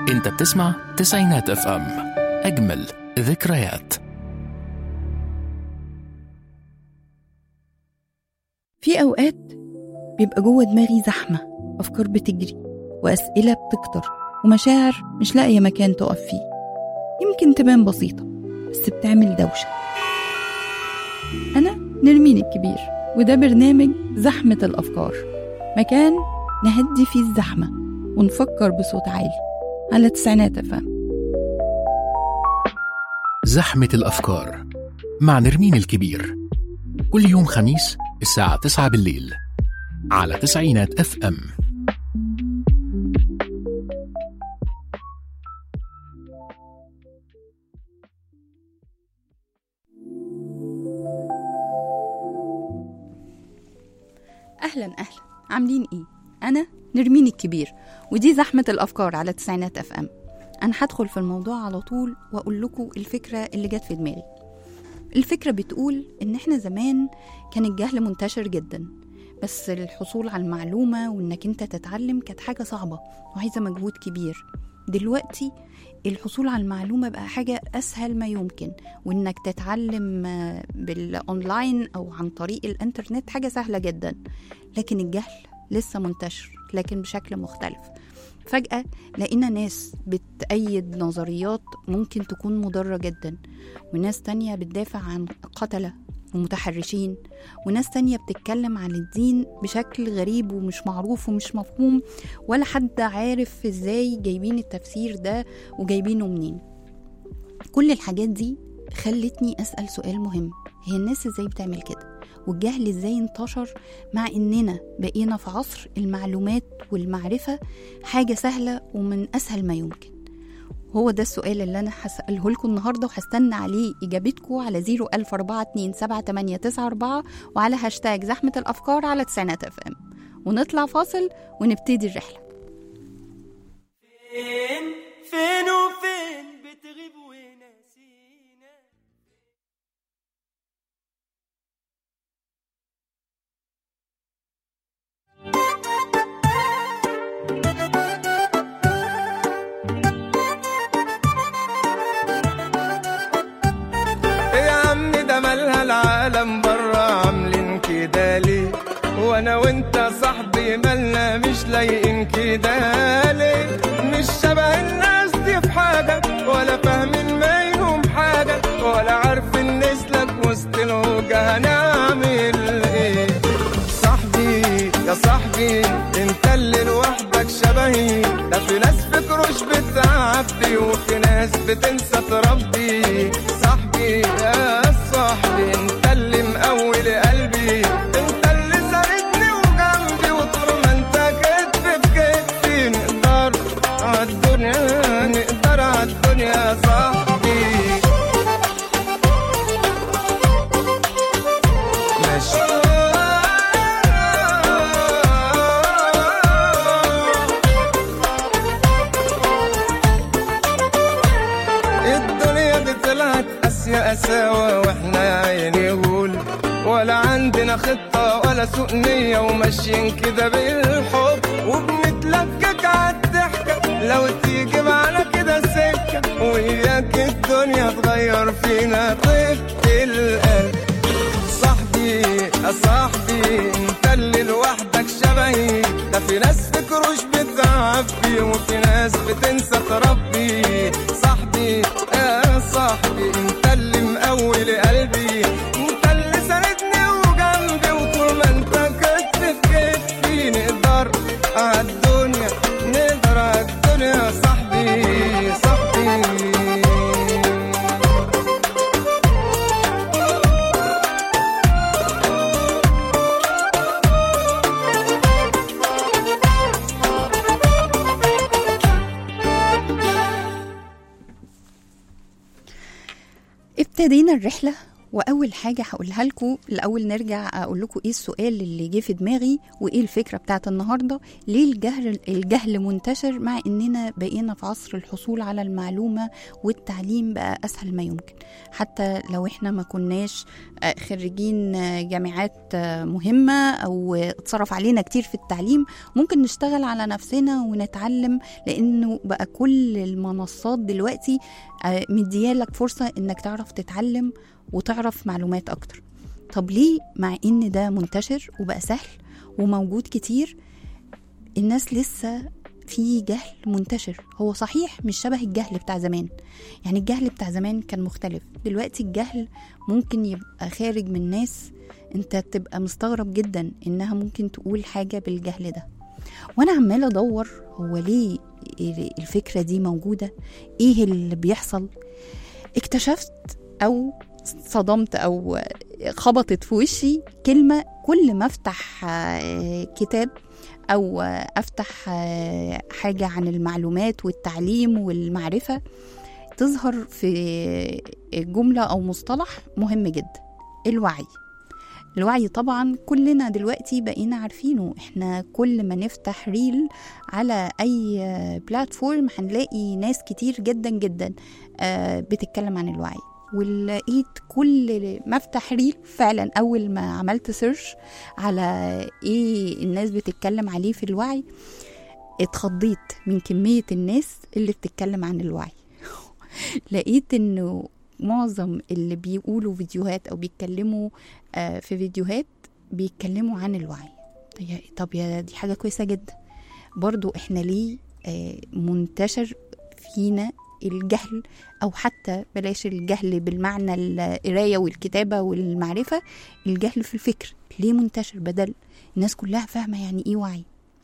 انت بتسمع تسعينات اف ام اجمل ذكريات في أوقات بيبقى جوه دماغي زحمة أفكار بتجري وأسئلة بتكتر ومشاعر مش لاقية مكان تقف فيه يمكن تبان بسيطة بس بتعمل دوشة أنا نرمين الكبير وده برنامج زحمة الأفكار مكان نهدي فيه الزحمة ونفكر بصوت عالي على تسعينات أفهم زحمة الأفكار مع نرمين الكبير كل يوم خميس الساعة 9 بالليل على تسعينات اف ام أهلا أهلا عاملين إيه؟ أنا نرمين الكبير ودي زحمة الأفكار على تسعينات أف أم أنا هدخل في الموضوع على طول وأقول لكم الفكرة اللي جت في دماغي الفكرة بتقول إن إحنا زمان كان الجهل منتشر جدا بس الحصول على المعلومة وإنك أنت تتعلم كانت حاجة صعبة وعايزة مجهود كبير دلوقتي الحصول على المعلومة بقى حاجة أسهل ما يمكن وإنك تتعلم آه، بالأونلاين أو عن طريق الإنترنت حاجة سهلة جدا لكن الجهل لسه منتشر لكن بشكل مختلف فجأة لقينا ناس بتأيد نظريات ممكن تكون مضرة جدا وناس تانية بتدافع عن قتلة ومتحرشين وناس تانية بتتكلم عن الدين بشكل غريب ومش معروف ومش مفهوم ولا حد عارف ازاي جايبين التفسير ده وجايبينه منين كل الحاجات دي خلتني أسأل سؤال مهم هي الناس ازاي بتعمل كده والجهل ازاي انتشر مع اننا بقينا في عصر المعلومات والمعرفة حاجة سهلة ومن أسهل ما يمكن هو ده السؤال اللي أنا هسأله لكم النهاردة وهستنى عليه إجابتكم على 014278994 وعلى هاشتاج زحمة الأفكار على تسعينات اف ام ونطلع فاصل ونبتدي الرحلة فين فين وفين بتغيب وناسينا يا عم ده مالها العالم برا عاملين كده ليه وانا وانت صاحبي مالنا مش لايقين كده ليه مش شبه الناس دي في حاجة ولا فاهمين منهم حاجة ولا عارفين نسلك وسط الهوجة هنعمل ايه صاحبي يا صاحبي انت اللي لوحدك شبهي ده في ناس فكروش بتعبي وفي ناس بتنسى تربي صاحبي يا صاحبي انت اللي مقول قلبي انت اللي ساندني وجنبي وطول ما انت كتف في كتفي نقدر عالدنيا نقدر عالدنيا يا صاحبي الدنيا دي طلعت قاسية قساوة واحنا يا عيني غول ولا عندنا خطة ولا سوء نية وماشيين كده بالحب وبنتلكك عالضحكة لو تيجي معانا كده سكة وياك الدنيا تغير فينا طيبة القلب صاحبي يا صاحبي انت اللي لوحدك شبهي ده في ناس فكروش بتعبي وفي ناس بتنسى تربي صاحبي يا صاحبي انت اللي مقول قلبي انت اللي ساندني وجنبي وطول ما انت كتف في كتفي نقدر عالدنيا نقدر عالدنيا يا صاحبي صاحبي ابتدينا الرحلة واول حاجه هقولها لكم الاول نرجع اقول لكم ايه السؤال اللي جه في دماغي وايه الفكره بتاعت النهارده ليه الجهل الجهل منتشر مع اننا بقينا في عصر الحصول على المعلومه والتعليم بقى اسهل ما يمكن حتى لو احنا ما كناش آه، خريجين آه، جامعات آه، مهمه او اتصرف علينا كتير في التعليم ممكن نشتغل على نفسنا ونتعلم لانه بقى كل المنصات دلوقتي آه، مديالك فرصه انك تعرف تتعلم وتعرف معلومات اكتر طب ليه مع ان ده منتشر وبقى سهل وموجود كتير الناس لسه في جهل منتشر هو صحيح مش شبه الجهل بتاع زمان يعني الجهل بتاع زمان كان مختلف دلوقتي الجهل ممكن يبقى خارج من ناس انت تبقى مستغرب جدا انها ممكن تقول حاجة بالجهل ده وانا عمالة ادور هو ليه الفكرة دي موجودة ايه اللي بيحصل اكتشفت او صدمت او خبطت في وشي كلمة كل ما افتح آه، كتاب او آه، افتح آه، حاجة عن المعلومات والتعليم والمعرفة تظهر في جملة او مصطلح مهم جدا الوعي الوعي طبعا كلنا دلوقتي بقينا عارفينه احنا كل ما نفتح ريل على اي بلاتفورم هنلاقي ناس كتير جدا جدا آه، بتتكلم عن الوعي ولقيت كل ما افتح ريل فعلا اول ما عملت سيرش على ايه الناس بتتكلم عليه في الوعي اتخضيت من كمية الناس اللي بتتكلم عن الوعي لقيت انه معظم اللي بيقولوا فيديوهات او بيتكلموا آه، في فيديوهات بيتكلموا عن الوعي طي- طب يا دي حاجة كويسة جدا برضو احنا ليه آه، منتشر فينا الجهل او حتى بلاش الجهل بالمعنى القرايه والكتابه والمعرفه الجهل في الفكر ليه منتشر بدل الناس كلها فاهمه يعني ايه وعي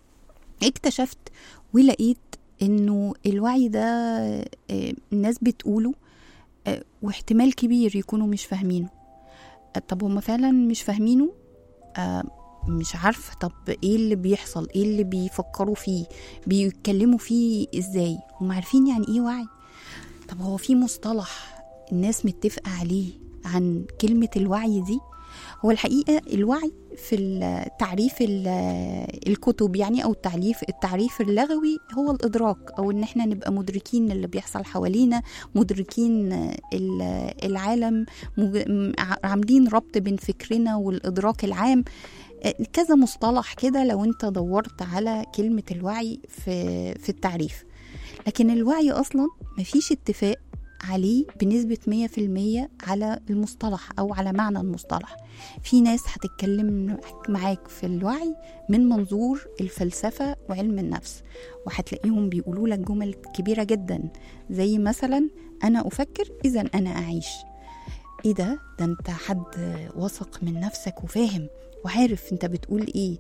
اكتشفت ولقيت انه الوعي ده آه، الناس بتقوله آه، واحتمال كبير يكونوا مش فاهمينه آه، طب هما فعلا مش فاهمينه آه، مش عارفه طب ايه اللي بيحصل ايه اللي بيفكروا فيه بيتكلموا فيه ازاي هم عارفين يعني ايه وعي طب هو في مصطلح الناس متفقه عليه عن كلمه الوعي دي هو الحقيقه الوعي في التعريف ال- الكتب يعني او التعريف التعريف اللغوي هو الادراك او ان احنا نبقى مدركين اللي بيحصل حوالينا مدركين ال- العالم مج- م- ع- عاملين ربط بين فكرنا والادراك العام آه، كذا مصطلح كده لو انت دورت على كلمة الوعي في في التعريف لكن الوعي اصلا مفيش اتفاق عليه بنسبة 100% على المصطلح أو على معنى المصطلح في ناس هتتكلم معاك في الوعي من منظور الفلسفة وعلم النفس وهتلاقيهم بيقولوا لك جمل كبيرة جدا زي مثلا أنا أفكر إذا أنا أعيش إيه ده ده أنت حد واثق من نفسك وفاهم وعارف أنت بتقول إيه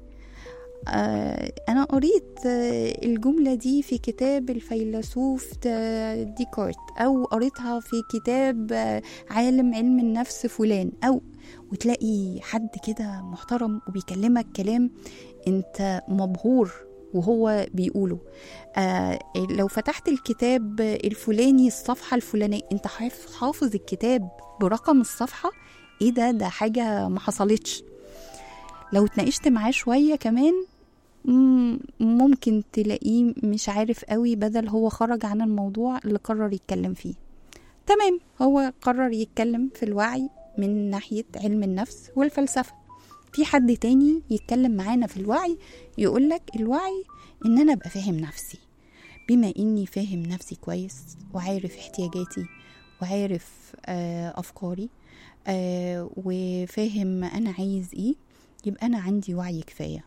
آه، أنا قريت آه، الجملة دي في كتاب الفيلسوف آه، ديكارت أو قريتها في كتاب آه، عالم علم النفس فلان أو وتلاقي حد كده محترم وبيكلمك كلام أنت مبهور وهو بيقوله آه لو فتحت الكتاب الفلاني الصفحة الفلانية انت حاف- حافظ الكتاب برقم الصفحة ايه ده ده حاجة ما حصلتش لو اتناقشت معاه شوية كمان مم، ممكن تلاقيه مش عارف قوي بدل هو خرج عن الموضوع اللي قرر يتكلم فيه تمام هو قرر يتكلم في الوعي من ناحية علم النفس والفلسفة في حد تاني يتكلم معانا في الوعي يقولك الوعي ان انا ابقى فاهم نفسي بما اني فاهم نفسي كويس وعارف احتياجاتي وعارف آه افكاري آه وفاهم انا عايز ايه يبقى انا عندي وعي كفايه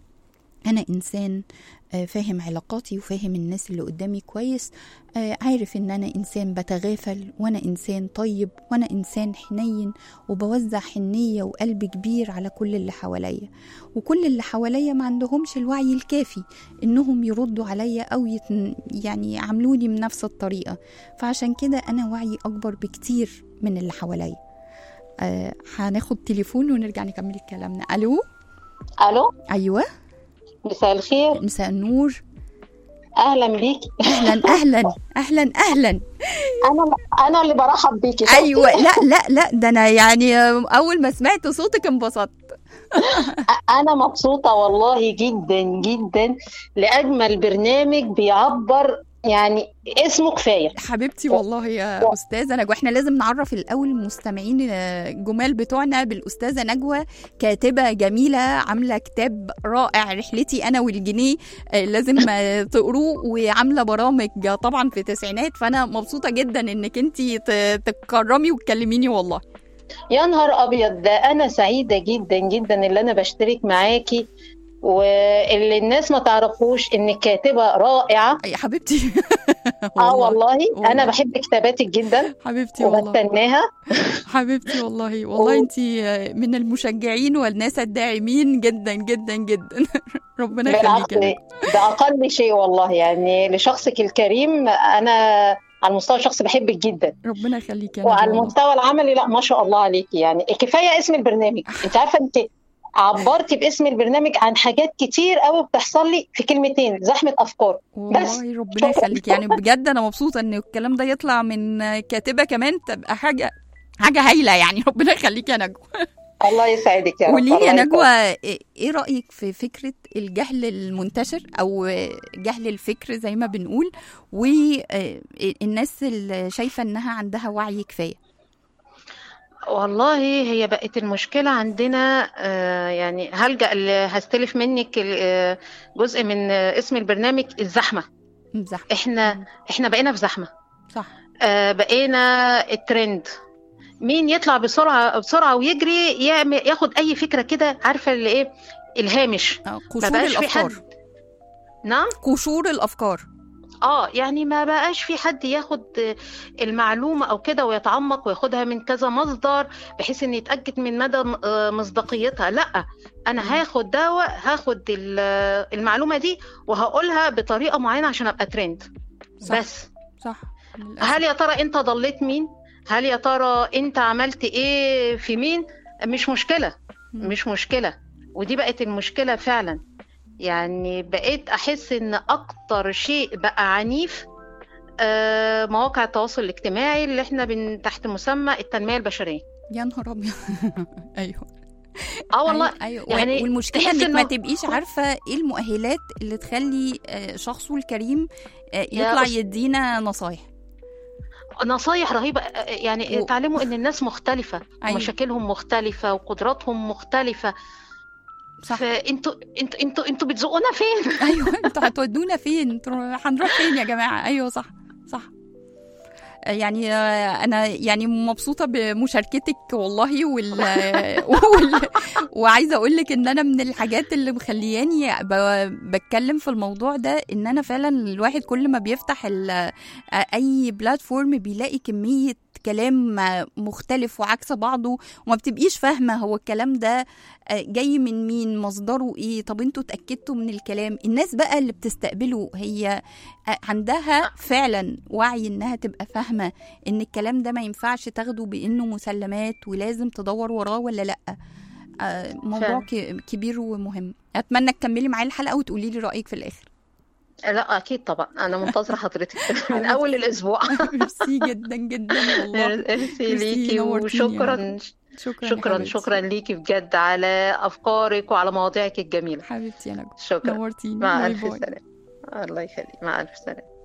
انا انسان آه، فاهم علاقاتي وفاهم الناس اللي قدامي كويس آه، عارف ان انا انسان بتغافل وانا انسان طيب وانا انسان حنين وبوزع حنيه وقلب كبير على كل اللي حواليا وكل اللي حواليا ما عندهمش الوعي الكافي انهم يردوا عليا او يتن يعني يعاملوني بنفس الطريقه فعشان كده انا وعي اكبر بكتير من اللي حواليا آه هناخد تليفون ونرجع نكمل كلامنا الو الو ايوه مساء الخير مساء النور اهلا بيكي اهلا اهلا اهلا اهلا انا انا اللي برحب بيكي شفتي؟ ايوه لا لا لا ده انا يعني اول ما سمعت صوتك انبسطت انا مبسوطه والله جدا جدا لاجمل برنامج بيعبر يعني اسمه كفايه حبيبتي والله يا استاذه نجوى احنا لازم نعرف الاول المستمعين الجمال بتوعنا بالاستاذه نجوى كاتبه جميله عامله كتاب رائع رحلتي انا والجنيه آه، لازم آه، تقروه وعامله برامج طبعا في التسعينات فانا مبسوطه جدا انك انت تتكرمي وتكلميني والله يا نهار ابيض ده انا سعيده جدا جدا اللي انا بشترك معاكي واللي الناس ما تعرفوش انك كاتبه رائعه يا حبيبتي اه والله والله. انا بحب كتاباتك جدا حبيبتي والله وبستناها حبيبتي والله والله انت من المشجعين والناس الداعمين جدا جدا جدا ربنا بالعكس يخليك ده اقل شيء والله يعني لشخصك الكريم انا على المستوى الشخصي بحبك جدا ربنا يخليك يا وعلى نجوى والله. المستوى العملي لا ما شاء الله عليكي يعني كفايه اسم البرنامج انت عارفه انت عبرتي باسم البرنامج عن حاجات كتير قوي بتحصل لي في كلمتين زحمه افكار بس والله ربنا يخليك يعني بجد انا مبسوطه ان الكلام ده يطلع من كاتبه كمان تبقى حاجه حاجه هايله يعني ربنا يخليك يا نجوى الله يسعدك يا رب قولي لي الله يا يسعدك. نجوى ايه إيه رايك في فكره الجهل المنتشر او جهل الفكر زي ما بنقول والناس اللي شايفه انها عندها وعي كفايه والله هي بقت المشكلة عندنا آه، يعني هلجأ ل- هستلف منك ال- آه، جزء من آه، اسم البرنامج الزحمة مزح احنا احنا بقينا في زحمة صح آه، بقينا الترند مين يطلع بسرعة بسرعة ويجري يعمل ياخد أي فكرة كده عارفة اللي إيه الهامش آه، ما قشور بقاش في الافكار حد نعم قشور الافكار اه يعني ما بقاش في حد ياخد المعلومة او كده ويتعمق وياخدها من كذا مصدر بحيث ان يتأكد من مدى آه، مصداقيتها لا انا هاخد دواء هاخد ال- المعلومة دي وهقولها بطريقة معينة عشان ابقى ترند صح. بس صح للأسف. هل يا ترى انت ضليت مين هل يا ترى انت عملت ايه في مين مش مشكلة مم. مش مشكلة ودي بقت المشكلة فعلا يعني بقيت أحس إن أكتر شيء بقى عنيف آه، مواقع التواصل الاجتماعي اللي احنا بن تحت مسمى التنمية البشرية يا نهار ابيض ايوه اه والله أيوة, أيوة. يعني والمشكله تحس انك ما إنه- تبقيش عارفه ايه المؤهلات اللي تخلي آه، شخصه الكريم آه، يا يطلع أس- يدينا نصايح نصايح رهيبة آه، يعني و- تعلموا إن الناس مختلفة أيوة. ومشاكلهم مختلفة وقدراتهم مختلفة صح فانتوا انتوا انتوا انتوا بتزقونا فين؟ ايوه انتوا هتودونا فين انتوا هنروح فين يا جماعه ايوه صح صح يعني آه، انا يعني مبسوطه بمشاركتك والله وال, وال... وعايزه اقول لك ان انا من الحاجات اللي مخلياني ب... بتكلم في الموضوع ده ان انا فعلا الواحد كل ما بيفتح ال... اي بلاتفورم بيلاقي كميه كلام مختلف وعكس بعضه وما بتبقيش فاهمه هو الكلام ده جاي من مين مصدره ايه طب انتوا اتاكدتوا من الكلام الناس بقى اللي بتستقبله هي عندها فعلا وعي انها تبقى فاهمه ان الكلام ده ما ينفعش تاخده بانه مسلمات ولازم تدور وراه ولا لا آه، موضوع فعلا. ك- كبير ومهم اتمنى تكملي معايا الحلقه وتقولي لي رايك في الاخر لا اكيد طبعا انا منتظره حضرتك من اول الاسبوع ميرسي جدا جدا والله ميرسي ميرسي، ليكي نورتيني يا وشكرا شكرا يا شكرا حبيبتي. شكرا ليكي بجد على افكارك وعلى مواضيعك الجميله حبيبتي يا نجوى شكرا نورتيني مع باي الف باي. سلامه الله يخليك مع الف سلامه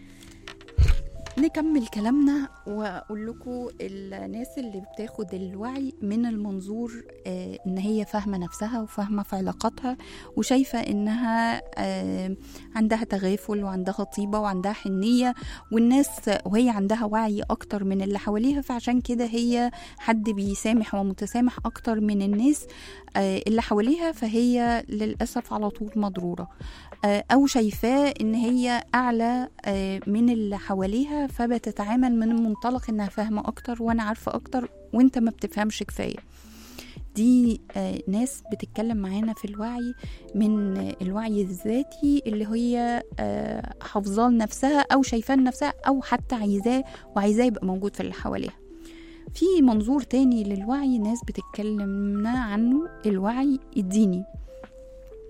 نكمل كلامنا واقول لكم الناس اللي بتاخد الوعي من المنظور آه، ان هي فاهمه نفسها وفاهمه في علاقاتها وشايفه انها آه، عندها تغافل وعندها طيبه وعندها حنيه والناس وهي عندها وعي اكتر من اللي حواليها فعشان كده هي حد بيسامح ومتسامح اكتر من الناس آه، اللي حواليها فهي للاسف على طول مضروره آه، او شايفاه ان هي اعلى آه، من اللي حواليها فبتتعامل من منطلق انها فاهمه اكتر وانا عارفه اكتر وانت ما بتفهمش كفايه دي آه، ناس بتتكلم معانا في الوعي من آه، الوعي الذاتي اللي هي آه، حافظاه لنفسها او شايفاه لنفسها او حتى عايزاه وعايزاه يبقى موجود في اللي حواليها في منظور تاني للوعي ناس بتتكلمنا عنه الوعي الديني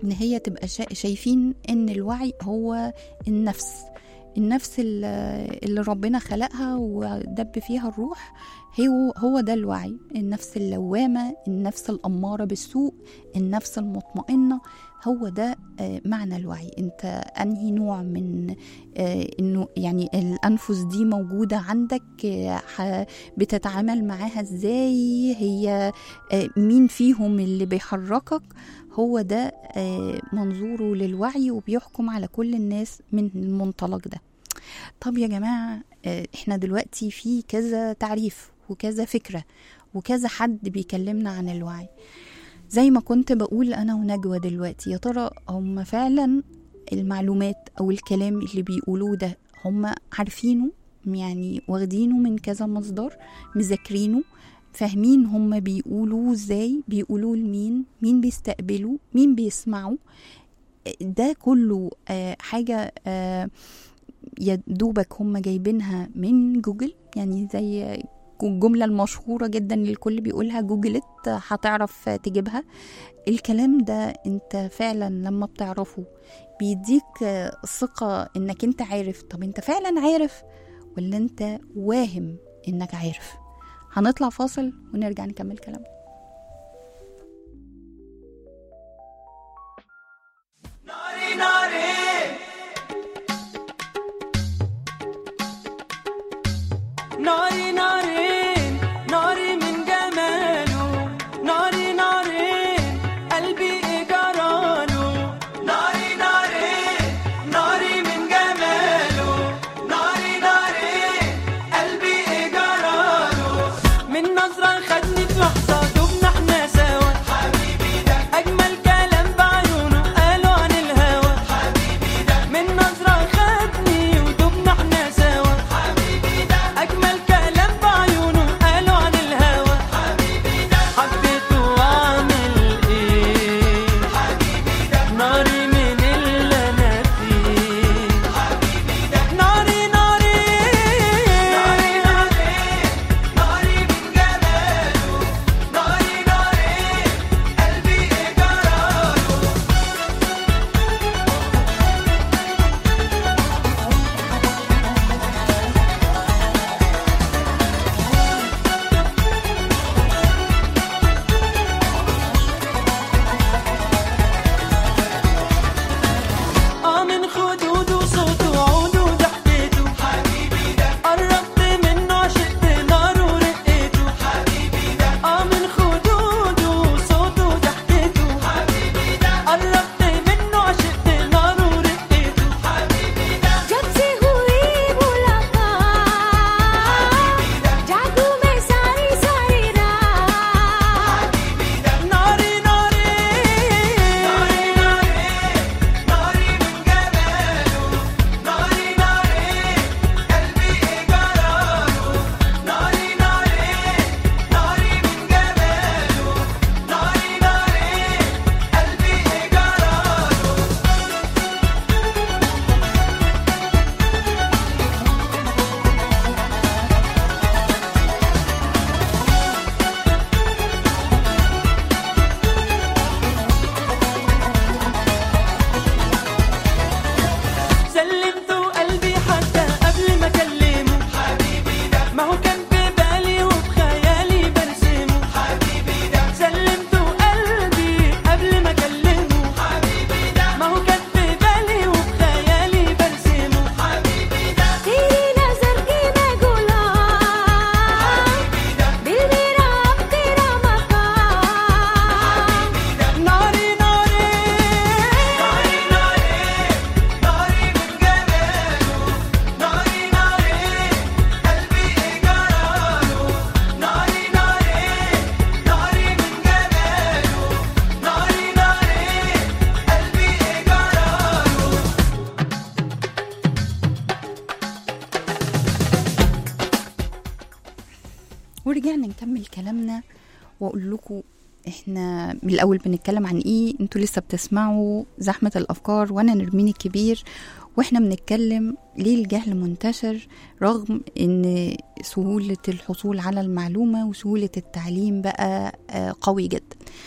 ان هي تبقى شا- شايفين ان الوعي هو النفس النفس ال- اللي ربنا خلقها ودب فيها الروح هو هو ده الوعي النفس اللوامة النفس الأمارة بالسوء النفس المطمئنة هو ده آه، معنى الوعي انت انهي نوع من آه، انه يعني الانفس دي موجودة عندك آه، ح- بتتعامل معاها ازاي هي آه، مين فيهم اللي بيحركك هو ده آه، منظوره للوعي وبيحكم على كل الناس من المنطلق ده طب يا جماعة آه، احنا دلوقتي في كذا تعريف وكذا فكرة وكذا حد بيكلمنا عن الوعي زي ما كنت بقول انا ونجوى دلوقتي يا ترى هم فعلا المعلومات او الكلام اللي بيقولوه ده هم عارفينه يعني واخدينه من كذا مصدر مذاكرينه فاهمين هم بيقولوه ازاي بيقولوه لمين مين بيستقبلوا مين بيسمعوا ده كله آه، حاجة آه، يا دوبك هم جايبينها من جوجل يعني زي الجملة المشهورة جدا اللي الكل بيقولها جوجلت هتعرف تجيبها الكلام ده انت فعلا لما بتعرفه بيديك آه، ثقة انك انت عارف طب انت فعلا عارف ولا انت واهم انك عارف هنطلع فاصل ونرجع نكمل كلامنا ناري ناري ناري ناري ناري من جماله ناري ناري قلبي إيه جراله ناري ناري ناري من جماله ناري ناري قلبي إيه جراله من نظرة خدني في لحظة دبنا احنا سوا حبيبي ده أجمل كلام بعيونه قالوا عن الهوى حبيبي ده من نظرة خدني ودبنا احنا سوا حبيبي ده أجمل كلام بعيونه قالوا عن الهوى حبيبي ده حبيته وأعمل إيه حبيبي ده ناري من اللي أنا فيه حبيبي ده ناري ناري ناري ناري ناري من جماله ناري ناري قلبي إيه جراله اه من خدوده وصوته وعوده وضحكته حبيبي ده قربت منه عشقت ناره ورقته حبيبي ده اه من خدوده وصوته وضحكته حبيبي ده قربت منه عشقت ناره ورقته حبيبي ده जब से हुई मुलाकात जागू मैं सारी सारी रात ناري ناري ناري ناري ناري من جماله ناري ناري قلبي إيه جراله ناري ناري ناري من جماله ناري ناري قلبي إيه جراله سلمت قلبي حتى قبل ما اكلمه حبيبي ده ما هو كان في بالي وبخيالي برسمه حبيبي ده سلمت قلبي قبل ما اكلمه حبيبي ده ما هو كان في بالي وبخيالي برسمه حبيبي ده तेरी नजर की मैं गुलाम दिल मेरा अब तेरा मकान ناري ناري ناري ناري ناري من جماله ناري ناري قلبي إيه جراله ناري ناري ناري من جماله ناري ناري قلبي إيه جراله ورجعنا نكمل كلامنا واقول لكم احنا من الاول بنتكلم عن ايه انتوا لسه بتسمعوا زحمه الافكار وانا نرمين الكبير واحنا بنتكلم ليه الجهل منتشر رغم ان سهوله الحصول على المعلومه وسهوله التعليم بقى آه، قوي جدا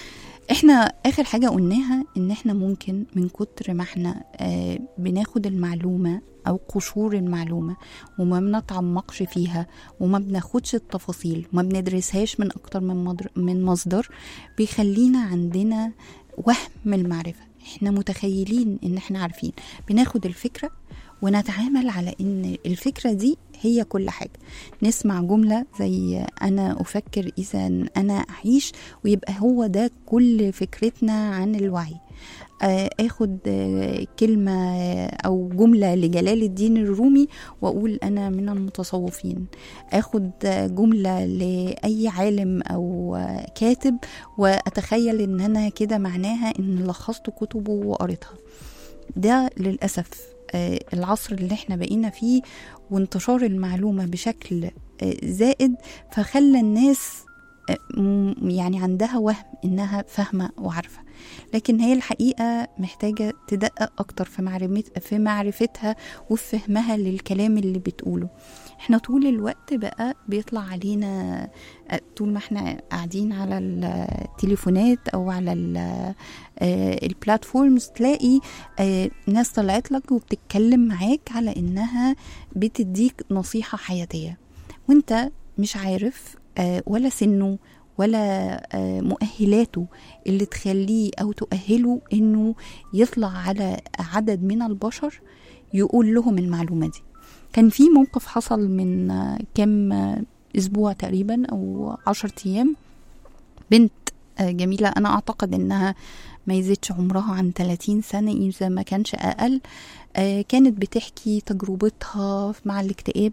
احنا اخر حاجة قلناها ان احنا ممكن من كتر ما احنا آه بناخد المعلومة او قشور المعلومة وما بنتعمقش فيها وما بناخدش التفاصيل وما بندرسهاش من اكتر من مدر من مصدر بيخلينا عندنا وهم المعرفة احنا متخيلين ان احنا عارفين بناخد الفكرة ونتعامل على ان الفكرة دي هي كل حاجة نسمع جملة زي أنا أفكر إذا أنا أعيش ويبقى هو ده كل فكرتنا عن الوعي آه، اخد آه، كلمة آه، او جملة لجلال الدين الرومي واقول انا من المتصوفين اخد آه، جملة لاي عالم او آه، كاتب واتخيل ان انا كده معناها ان لخصت كتبه وقريتها ده للأسف آه، العصر اللي احنا بقينا فيه وانتشار المعلومة بشكل آه، زائد فخلى الناس آه، م- يعني عندها وهم انها فاهمة وعارفة لكن هي الحقيقة محتاجة تدقق أكتر في معرفت في معرفتها وفي فهمها للكلام اللي بتقوله احنا طول الوقت بقى بيطلع علينا آه، طول ما احنا قاعدين على التليفونات او على ال- آه، البلاتفورمز تلاقي آه، ناس طلعت لك وبتتكلم معاك على انها بتديك نصيحة حياتية وانت مش عارف آه، ولا سنه ولا آه، مؤهلاته اللي تخليه او تؤهله انه يطلع على عدد من البشر يقول لهم المعلومة دي كان في موقف حصل من آه، كام آه، اسبوع تقريبا او عشرة ايام بنت آه، جميلة انا اعتقد انها ما يزيدش عمرها عن 30 سنة إذا ما كانش أقل آه، كانت بتحكي تجربتها مع الاكتئاب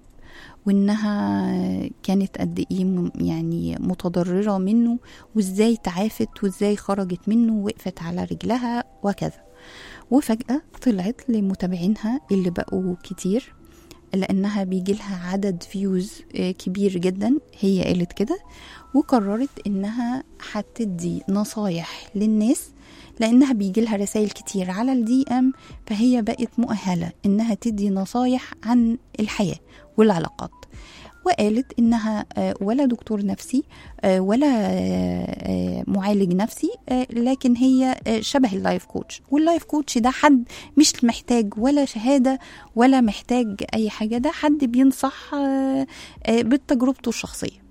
وإنها كانت قد إيه م- يعني متضررة منه وإزاي تعافت وإزاي خرجت منه ووقفت على رجلها وكذا وفجأة طلعت لمتابعينها اللي بقوا كتير لأنها بيجيلها عدد فيوز كبير جدا هي قالت كده وقررت إنها هتدي نصايح للناس لأنها بيجيلها رسائل كتير على الدي ام فهي بقت مؤهلة إنها تدي نصايح عن الحياة والعلاقات وقالت إنها آه، ولا دكتور نفسي آه، ولا آه، آه، معالج نفسي آه، لكن هي آه، شبه اللايف كوتش واللايف كوتش ده حد مش محتاج ولا شهادة ولا محتاج أي حاجة ده حد بينصح آه، آه، بتجربته الشخصية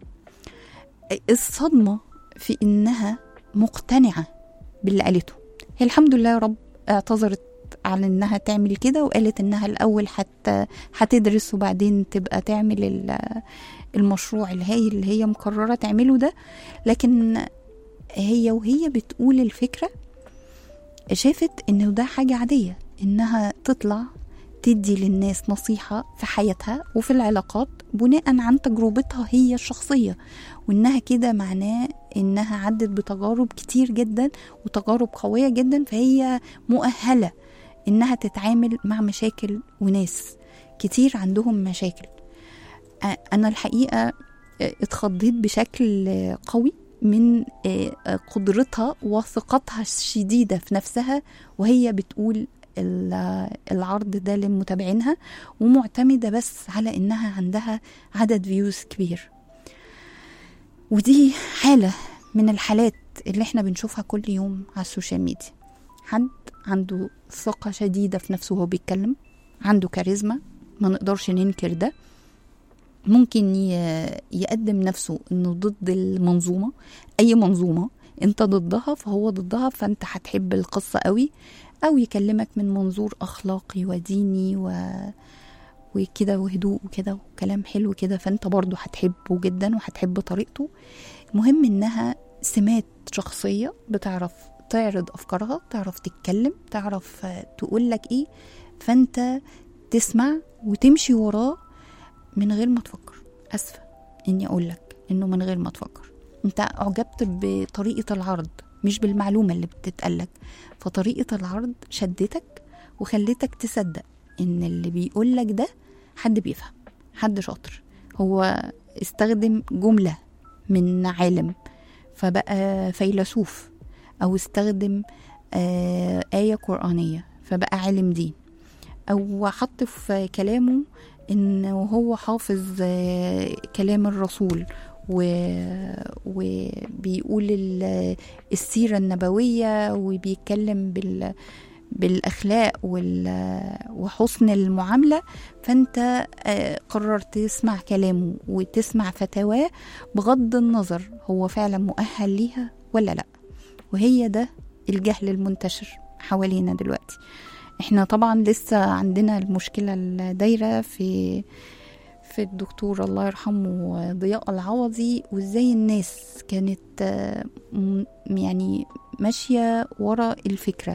الصدمة في إنها مقتنعة باللي قالته هي الحمد لله يا رب اعتذرت على انها تعمل كده وقالت انها الاول حتى هتدرس وبعدين تبقى تعمل ال- المشروع اللي هي اللي هي مقرره تعمله ده لكن هي وهي بتقول الفكره شافت انه ده حاجه عاديه انها تطلع تدي للناس نصيحة في حياتها وفي العلاقات بناء عن تجربتها هي الشخصية وإنها كده معناه إنها عدت بتجارب كتير جدا وتجارب قوية جدا فهي مؤهلة إنها تتعامل مع مشاكل وناس كتير عندهم مشاكل أ- أنا الحقيقة اتخضيت بشكل قوي من قدرتها وثقتها الشديدة في نفسها وهي بتقول ال- العرض ده لمتابعينها ومعتمدة بس على إنها عندها عدد فيوز كبير ودي حالة من الحالات اللي احنا بنشوفها كل يوم على السوشيال ميديا حد عنده ثقة شديدة في نفسه وهو بيتكلم عنده كاريزما ما نقدرش ننكر ده ممكن ي- يقدم نفسه انه ضد المنظومة اي منظومة انت ضدها فهو ضدها فانت هتحب القصة قوي او يكلمك من منظور اخلاقي وديني و... وكده وهدوء وكده وكلام حلو كده فانت برضو هتحبه جدا وهتحب طريقته المهم انها سمات شخصية بتعرف تعرض افكارها تعرف تتكلم تعرف آه، تقول لك ايه فانت تسمع وتمشي وراه من غير ما تفكر اسفة اني اقول لك انه من غير ما تفكر انت اعجبت بطريقة العرض مش بالمعلومة اللي بتتقالك فطريقة العرض شدتك وخلتك تصدق ان اللي بيقولك ده حد بيفهم حد شاطر هو استخدم جملة من عالم فبقى فيلسوف أو استخدم آه آية قرآنية فبقى عالم دين أو حط في كلامه إن هو حافظ آه كلام الرسول و... وبيقول ال- السيرة النبوية وبيتكلم بال... بالأخلاق وال... وحسن المعاملة فأنت آه، قررت تسمع كلامه وتسمع فتاواه بغض النظر هو فعلا مؤهل ليها ولا لا وهي ده الجهل المنتشر حوالينا دلوقتي احنا طبعا لسه عندنا المشكلة الدايرة في في الدكتور الله يرحمه ضياء العوضي وازاي الناس كانت آه، م- يعني ماشية ورا الفكرة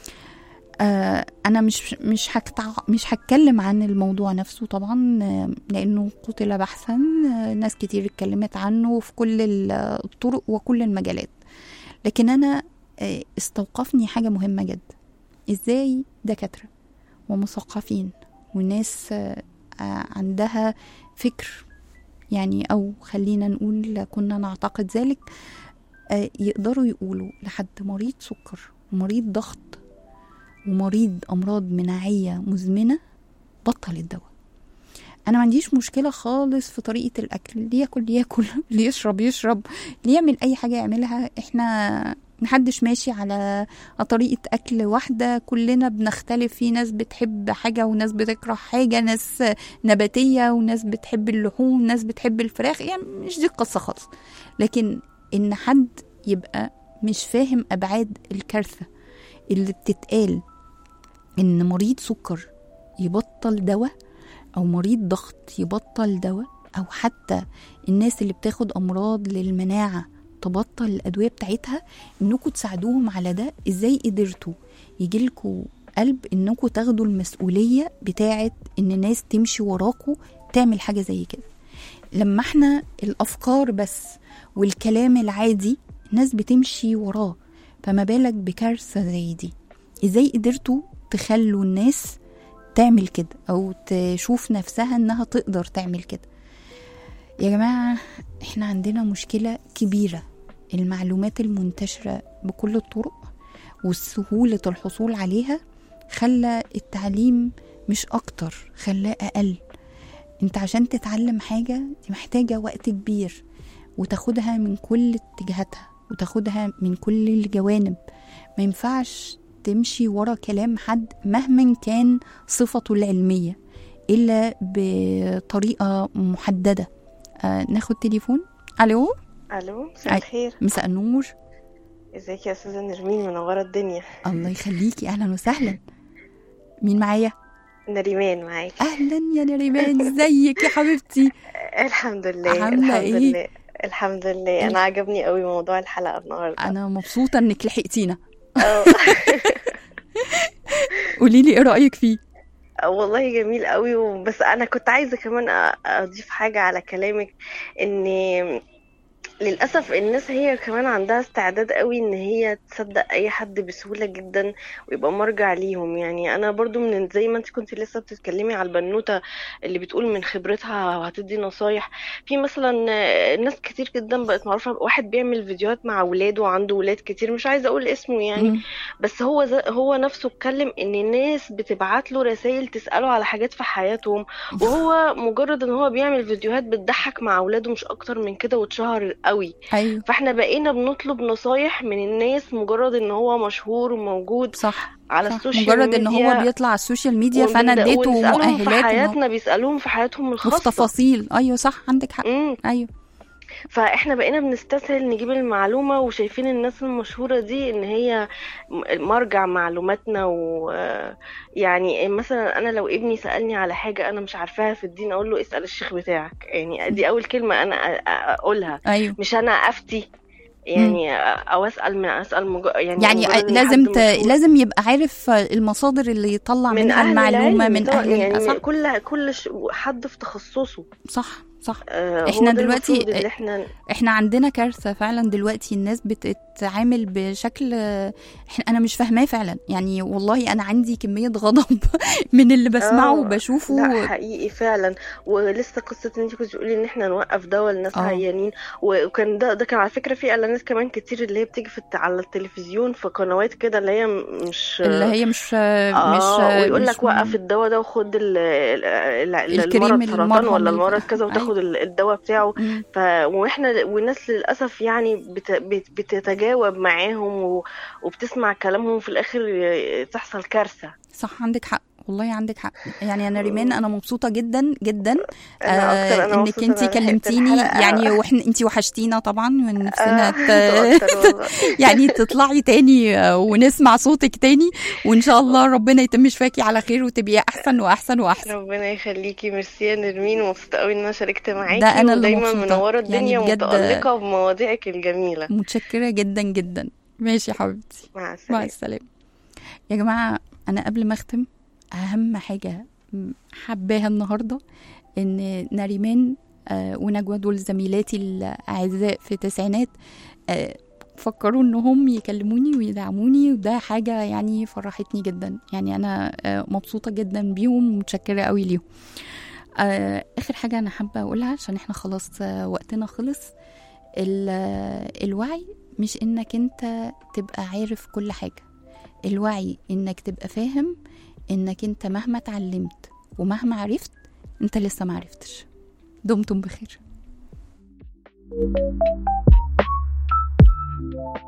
آه، انا مش مش هكتع... مش هتكلم عن الموضوع نفسه طبعا آه، لانه قتل بحثا آه، ناس كتير اتكلمت عنه في كل ال- الطرق وكل المجالات لكن انا آه، استوقفني حاجة مهمة جدا ازاي دكاترة ومثقفين وناس آه، آه، عندها فكر يعني او خلينا نقول كنا نعتقد ذلك آه، يقدروا يقولوا لحد مريض سكر ومريض ضغط ومريض امراض مناعيه مزمنه بطل الدواء انا ما عنديش مشكله خالص في طريقه الاكل اللي ياكل ياكل اللي يشرب يشرب اللي يعمل اي حاجه يعملها احنا محدش ماشي على طريقة أكل واحدة كلنا بنختلف في ناس بتحب حاجة وناس بتكره حاجة ناس نباتية وناس بتحب اللحوم ناس بتحب الفراخ يعني مش دي القصة خالص لكن إن حد يبقى مش فاهم أبعاد الكارثة اللي بتتقال إن مريض سكر يبطل دواء أو مريض ضغط يبطل دواء أو حتى الناس اللي بتاخد أمراض للمناعة تبطل الأدوية بتاعتها إنكم تساعدوهم على ده إزاي قدرتوا يجيلكوا قلب إنكم تاخدوا المسؤولية بتاعت إن ناس تمشي وراكوا تعمل حاجة زي كده لما احنا الأفكار بس والكلام العادي الناس بتمشي وراه فما بالك بكارثة زي دي إزاي قدرتوا تخلوا الناس تعمل كده أو تشوف نفسها إنها تقدر تعمل كده يا جماعة احنا عندنا مشكلة كبيرة المعلومات المنتشرة بكل الطرق وسهولة الحصول عليها خلى التعليم مش أكتر خلاه أقل انت عشان تتعلم حاجة دي محتاجة وقت كبير وتاخدها من كل اتجاهاتها وتاخدها من كل الجوانب ما ينفعش تمشي ورا كلام حد مهما كان صفته العلمية إلا بطريقة محددة آه ناخد تليفون ألو الو مساء أي. الخير مساء النور ازيك يا استاذه نرمين منوره الدنيا الله يخليكي أهلا وسهلا مين معايا نريمان معاكي أهلا يا نريمان ازيك يا حبيبتي الحمد لله عاملة الحمد إيه؟ لله الحمد لله انا عجبني قوي موضوع الحلقه النهارده أنا مبسوطة إنك لحقتينا اه قولي لي إيه رأيك فيه والله جميل قوي و- بس انا كنت عايزه كمان أ- اضيف حاجه على كلامك ان للاسف الناس هي كمان عندها استعداد قوي ان هي تصدق اي حد بسهوله جدا ويبقى مرجع ليهم يعني انا برضو من زي ما انت كنت لسه بتتكلمي على البنوته اللي بتقول من خبرتها وهتدي نصايح في مثلا آه، ناس كتير جدا بقت معروفه واحد بيعمل فيديوهات مع ولاده وعنده ولاد كتير مش عايزه اقول اسمه يعني مم. بس هو ز... هو نفسه اتكلم ان الناس بتبعت له رسائل تساله على حاجات في حياتهم وهو مجرد ان هو بيعمل فيديوهات بتضحك مع اولاده مش اكتر من كده واتشهر قوي أيوه فاحنا بقينا بنطلب نصايح من الناس مجرد ان هو مشهور وموجود صح على صح. السوشيال مجرد ان ميديا هو بيطلع على السوشيال ميديا فانا وبن- اديته ونسألهم في مؤهلات إن هو- حياتنا بيسألوهم في حياتهم وفي الخاصة تفاصيل ايوه صح عندك حق امم ايوه فاحنا بقينا بنستسهل نجيب المعلومة وشايفين الناس المشهورة دي ان هي م- مرجع معلوماتنا ويعني مثلا انا لو ابني سألني على حاجة انا مش عارفاها في الدين اقول له اسأل الشيخ بتاعك يعني دي اول كلمة انا أ- أ- اقولها ايوه مش انا افتي يعني او اسال من اسال مج... يعني يعني مجرد إن لازم حد ت... مشهور. لازم يبقى عارف المصادر اللي يطلع من منها اهل المعلومه العلم من طبعا، اهل يعني صح من كل كل ش... حد في تخصصه صح صح آه، هو إحنا ده دلوقتي- المفروض اللي احنا احنا عندنا كارثه فعلا دلوقتي الناس بتتعامل بشكل احنا انا مش فاهماه فعلا يعني والله انا عندي كميه غضب من اللي بسمعه آه، وبشوفه لا حقيقي فعلا ولسه قصه ان انت كنت بتقولي ان احنا نوقف دواء لناس آه. عيانين وكان ده ده كان على فكره في اعلانات كمان كتير اللي هي بتيجي في الت- على التلفزيون في قنوات كده اللي هي م- مش اللي هي مش اه مش ويقول مش لك وقف الدواء ده وخد ال- ال- ال- الكريم المرض سرطان المرهم ولا الف- المرض كذا وتاخد بياخد ال- الدواء بتاعه مم. ف... واحنا والناس للاسف يعني بت... بت... بتتجاوب معاهم و... وبتسمع كلامهم في الاخر تحصل كارثه صح عندك حق والله عندك حق يعني انا ريمان انا مبسوطه جدا جدا أنا أكتر، أنا انك مبسوطة انت إن أنا لحقت كلمتيني الحلقة. يعني واحنا انت وحشتينا طبعا ونفسنا آه، ت... أكتر والله. يعني تطلعي تاني آه، ونسمع صوتك تاني وان شاء الله ربنا يتم شفاكي على خير وتبقي احسن واحسن واحسن ربنا يخليكي ميرسي يا نرمين ومبسوطه قوي ان انا شاركت معاكي ده أنا اللي ودايما مبسوطة. منوره الدنيا يعني بجد- ومتالقه بمواضيعك الجميله متشكره جدا جدا ماشي يا حبيبتي مع مع السلامه السلامه يا جماعه انا قبل ما اختم اهم حاجه م- حباها النهارده ان نريمان آه، ونجوى دول زميلاتي الاعزاء في التسعينات آه، فكروا انهم يكلموني ويدعموني وده حاجه يعني فرحتني جدا يعني انا آه، مبسوطه جدا بيهم ومتشكره قوي ليهم آه، اخر حاجه انا حابه اقولها عشان احنا خلاص آه، وقتنا خلص ال- آه، الوعي مش انك انت تبقى عارف كل حاجه الوعي انك تبقى فاهم انك انت مهما اتعلمت ومهما عرفت انت لسه ما عرفتش دمتم بخير